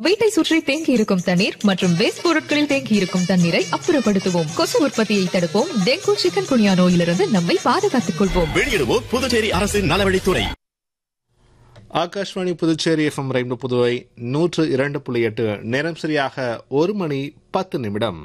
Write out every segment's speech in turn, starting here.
வீட்டை சுற்றி தேங்கி இருக்கும் தண்ணீர் மற்றும் வேஸ்ட் பொருட்களில் தேங்கி இருக்கும் தண்ணீரை அப்புறப்படுத்துவோம் கொசு உற்பத்தியை தடுப்போம் டெங்கு சிக்கன் குனியா நோயிலிருந்து நம்மை பாதுகாத்துக் கொள்வோம் வெளியிடுவோம் புதுச்சேரி அரசின் நலவழித்துறை ஆகாஷ்வாணி புதுச்சேரி எஃப்எம் ரெண்டு புதுவை நூற்று இரண்டு புள்ளி எட்டு நேரம் சரியாக ஒரு மணி பத்து நிமிடம்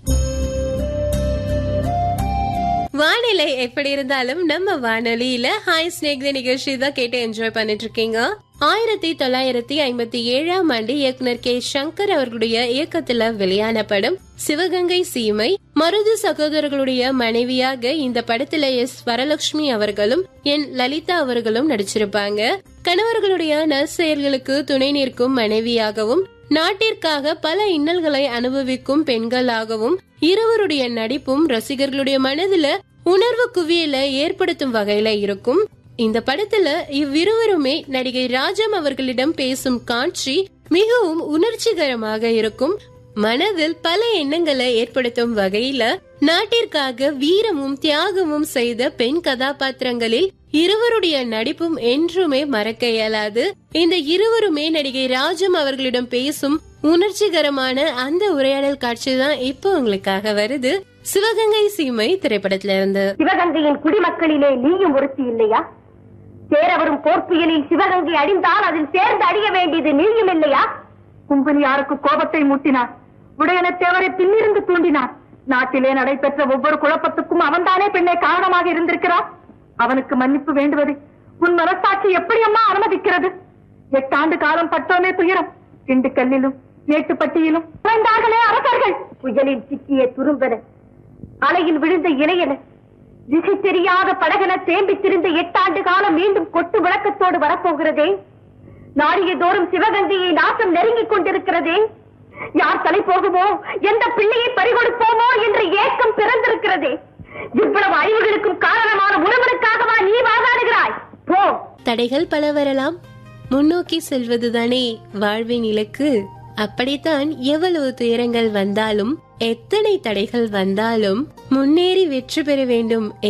வானிலை எப்படி இருந்தாலும் நம்ம வானொலியில ஹாய் ஸ்னேக் நிகழ்ச்சி தான் கேட்டு என்ஜாய் பண்ணிட்டு இருக்கீங்க ஆயிரத்தி தொள்ளாயிரத்தி ஐம்பத்தி ஏழாம் ஆண்டு இயக்குனர் கே சங்கர் அவர்களுடைய இயக்கத்துல வெளியான படம் சிவகங்கை சீமை மருது சகோதரர்களுடைய மனைவியாக இந்த படத்துல எஸ் வரலட்சுமி அவர்களும் என் லலிதா அவர்களும் நடிச்சிருப்பாங்க கணவர்களுடைய நற்செயல்களுக்கு துணை நிற்கும் மனைவியாகவும் நாட்டிற்காக பல இன்னல்களை அனுபவிக்கும் பெண்களாகவும் இருவருடைய நடிப்பும் ரசிகர்களுடைய மனதுல உணர்வு குவியல ஏற்படுத்தும் வகையில இருக்கும் இந்த படத்துல இவ்விருவருமே நடிகை ராஜம் அவர்களிடம் பேசும் காட்சி மிகவும் உணர்ச்சிகரமாக இருக்கும் மனதில் பல எண்ணங்களை ஏற்படுத்தும் வகையில நாட்டிற்காக வீரமும் தியாகமும் செய்த பெண் கதாபாத்திரங்களில் இருவருடைய நடிப்பும் என்றுமே மறக்க இயலாது இந்த இருவருமே நடிகை ராஜம் அவர்களிடம் பேசும் உணர்ச்சிகரமான அந்த உரையாடல் காட்சி தான் இப்போ உங்களுக்காக வருது சிவகங்கை சீமை திரைப்படத்துல இருந்து சிவகங்கையின் குடிமக்களிலே நீயும் ஒருத்தி இல்லையா சேரவரும் போர்ப்புயலில் சிவகங்கை அடிந்தால் அதில் சேர்ந்து அடிய வேண்டியது நீயும் இல்லையா கும்பனியாருக்கு கோபத்தை மூட்டினார் உடையனத்தேவரை பின்னிருந்து தூண்டினார் நாட்டிலே நடைபெற்ற ஒவ்வொரு குழப்பத்துக்கும் அவன்தானே பெண்ணை காரணமாக இருந்திருக்கிறான் அவனுக்கு மன்னிப்பு வேண்டுவது உன் மனசாட்சி எப்படி அம்மா அனுமதிக்கிறது எட்டாண்டு காலம் பட்டோமே துயரம் திண்டுக்கல்லிலும் மேட்டுப்பட்டியிலும் குறைந்தார்களே அரசர்கள் புயலில் சிக்கிய துரும்பென அலையில் விழுந்த இலையென திசை தெரியாத படகென தேம்பி திரிந்த எட்டாண்டு காலம் மீண்டும் கொட்டு விளக்கத்தோடு வரப்போகிறதே நாடிய தோறும் சிவகங்கையை நாசம் நெருங்கிக் கொண்டிருக்கிறதே யார் தலை போகுமோ எந்த பிள்ளையை பறிகொடுப்போமோ என்ற ஏக்கம் பிறந்திருக்கிறதே இவ்வளவு அழிவுகளுக்கும் காரணமான ஒருவனுக்காகவா நீ வாதாடுகிறாய் போ தடைகள் பல வரலாம் முன்னோக்கி செல்வதுதானே வாழ்வின் இலக்கு அப்படித்தான் எவ்வளவு துயரங்கள் வந்தாலும் எத்தனை தடைகள் வந்தாலும் முன்னேறி வெற்றி பெற வேண்டும்